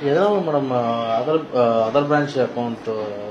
எதனால madam other other branch account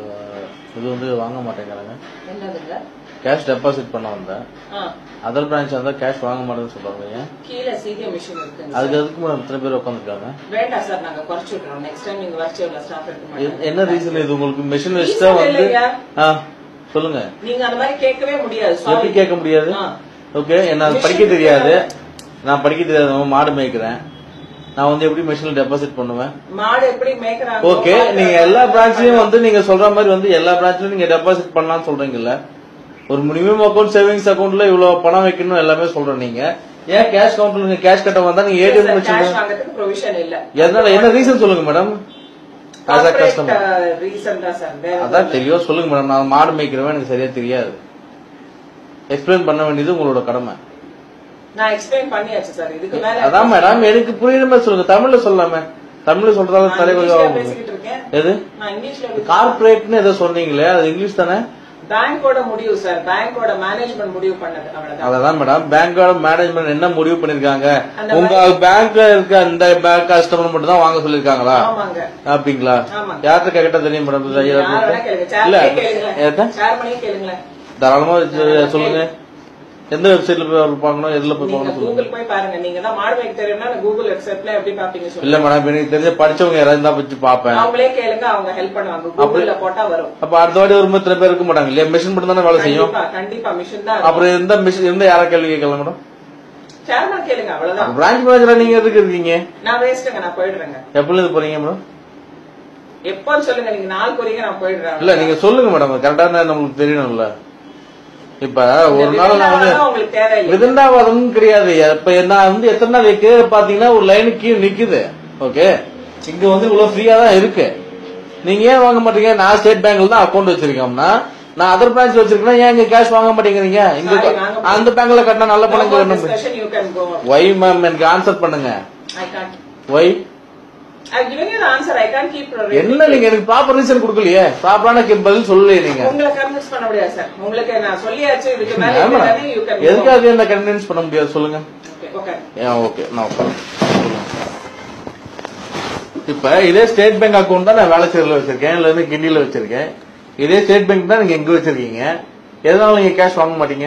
இது வந்து வாங்க மாட்டேங்கிறாங்க என்னதுங்க கேஷ் டெபாசிட் பண்ண வந்தேன் ஆ, அதர் பிரான்ச் வந்தா கேஷ் வாங்க மாட்டேன்னு சொல்றாங்க ஏன் கீழே சிடிஎம் மிஷின் இருக்குங்க அதுக்கு எதுக்கு மேடம் இத்தனை பேர் உட்காந்துருக்காங்க வேண்டாம் சார் நாங்க குறைச்சு விட்டுறோம் நெக்ஸ்ட் டைம் நீங்க வரைச்சு எவ்வளவு ஸ்டாஃப் எடுக்க மாட்டோம் என்ன ரீசன் இது உங்களுக்கு மிஷின் வச்சுட்டா Reason வந்து இல்லைங்க. ஆ சொல்லுங்க நீங்க அந்த மாதிரி கேட்கவே முடியாது எப்படி sorry. கேட்க முடியாது ஆ. ஓகே என்ன Machine படிக்க தெரியாது நான் படிக்க தெரியாத மாடு மேய்க்கிறேன் நான் வந்து எப்படி மிஷின்ல டெபாசிட் பண்ணுவேன் மாடு எப்படி மேய்க்கிறாங்க ஓகே நீங்க எல்லா பிரான்ச்லயும் வந்து நீங்க சொல்ற மாதிரி வந்து எல்லா பிரான்ச்லயும் நீங்க டெபாசிட் பண்ணலாம்னு சொல்றீங்கல்ல ஒரு மினிமம் அக்கௌண்ட் சேவிங்ஸ் அக்கௌண்ட்ல இவ்வளவு பணம் வைக்கணும் எல்லாமே சொல்றேன் நீங்க ஏன் கேஷ் கவுண்ட்ல நீங்க கேஷ் கட்ட வந்தா நீங்க ஏடிஎம் கேஷ் மிஷின் வாங்குறதுக்கு ப்ரொவிஷன் இல்ல எதனால என்ன ரீசன் சொல்லுங்க madam as a customer reason தான் சார் வேற அதான் தெரியும் சொல்லுங்க மேடம் நான் மாடு மேய்க்கிறவன் எனக்கு சரியா தெரியாது எக்ஸ்பிளைன் பண்ண வேண்டியது உங்களோட கடமை நான் எக்ஸ்பிளைன் பண்ணியாச்சு சார் இதுக்கு மேல அதான் மேடம் எனக்கு புரியுற மாதிரி சொல்லுங்க தமிழ்ல சொல்லாம தமிழ்ல சொல்றதால நான் தலை இங்கிலீஷ்ல கொஞ்சம் பேசிக்கிட்டு இருக்கேன் எது நான் இங்கிலீஷ்ல கார்பரேட்னு ஏதோ சொன்னீங்களே அது இங்கிலீஷ் தானே பேங்கோட முடிவு சார் பேங்கோட மேனேஜ்மெண்ட் முடிவு பண்ணது அவ்வளவுதான் அதான் மேடம் பேங்கோட மேனேஜ்மெண்ட் என்ன முடிவு பண்ணிருக்காங்க அந்த உங்க பேங்க்ல இருக்க அந்த பேங்க் கஸ்டமர் மட்டும் தான் வாங்க சொல்லிருக்காங்களா ஆமாங்க அப்படிங்களா ஆமாங்க. யார்கிட்ட கேட்டா தெரியும் மேடம் இது ஐயா யார் வேணா கேளுங்க இல்ல சேர்மனே கேளுங்களேன் ஏத்தா? சேர்மனே கேளுங்களேன் தாராளமா இது சொல்லுங்க எந்த வெப்சைட்ல போய் பார்க்கணும் எதுல போய் நீங்க பார்க்கணும் சொல்லுங்க கூகுள் போய் பாருங்க நீங்க தான் மாடு மேய்க்க தெரியும்னா கூகுள் வெப்சைட்ல எப்படி பாப்பீங்க இல்ல சொல்லுங்க மேடம் எனக்கு தெரிஞ்ச படிச்சவங்க யாராவது இருந்தா வச்சு பாப்பேன் அவங்களே கேளுங்க அவங்க ஹெல்ப் பண்ணுவாங்க கூகுள்ல போட்டா வரும் அப்ப அடுத்த வாட்டி ஒரு இத்தனை பேர் இருக்க மாட்டாங்க இல்லையா மிஷின் மட்டும் தானே வேலை செய்யும் கண்டிப்பா கண்டிப்பா மிஷின் தான் அப்புறம் எந்த மிஷின் இருந்தா யாரா கேள்வி கேட்கலாம் மேடம் சேர்மன் கேளுங்க அவ்வளவுதான் பிரான்ச் மேனேஜரா நீங்க எதுக்கு இருக்கீங்க நான் வேஸ்ட்டுங்க நான் போயிடுறேங்க எப்பல இருந்து போறீங்க மேடம் எப்போன்னு சொல்லுங்க நீங்க நாள் குறிங்க நான் போயிடுறேன் இல்ல நீங்க சொல்லுங்க மேடம் கரெக்டா நம்மளுக்கு தெரியணும்ல இப்ப ஒரு இந்த நாள் நான் வந்து விருந்தாவனம் உங்களுக்கு தேவையில்லை விருந்தாவாதம் கிடையாது இப்ப நான் வந்து எத்தனை நாள் வைக்க பாத்தீங்கன்னா ஒரு லைனுக்கு கீழே நிக்குது ஓகே இங்க வந்து இவ்வளவு ஃப்ரீயா தான் இருக்கு நீங்க ஏன் வாங்க மாட்டீங்க நான் ஸ்டேட் பேங்க்ல தான் அக்கௌண்ட் வச்சிருக்கோம்னா நான் அதர் பிரான்ச் வச்சிருக்கேன் ஏன் இங்க கேஷ் வாங்க மாட்டேங்கிறீங்க இங்க Sorry, வாங்க முடியாது. அந்த பேங்க்ல கட்டினா நல்ல No பணம் more கிடைக்கும் discussion, you can go. Why ma'am எனக்கு ஆன்சர் பண்ணுங்க I can't. Why I've given you the answer. I can't keep repeating. என்ன நீங்க எனக்கு ப்ராப்பர் ரீசன் கொடுக்கலையே ப்ராப்பரான பதில் சொல்லலையே நீங்க உங்களை convince பண்ண முடியாது sir. உங்களுக்கு நான் சொல்லியாச்சு இதுக்கு மேல ஆமா. இல்லைனாலே you can go. எதுக்காக என்ன கன்வின்ஸ் பண்ண முடியாது சொல்லுங்க Okay, okay. ஏன் ஓகே நான் உட்காரேன். சொல்லுங்க. இப்ப இதே ஸ்டேட் பேங்க் அக்கௌண்ட் தான் நான் வேலைச்சேரியில வச்சிருக்கேன் இல்ல இருந்து கிண்டியில வச்சிருக்கேன் இதே ஸ்டேட் பேங்க் தான் நீங்க எங்க வச்சிருக்கீங்க எதனால நீங்க கேஷ் வாங்க மாட்டீங்க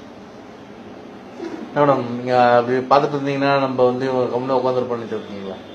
மேடம் நீங்க அப்படி பாத்துட்டு இருந்தீங்கன்னா நம்ம வந்து கம்முன்னு உட்காந்து பண்ணிட்டு இருக்கீங்களா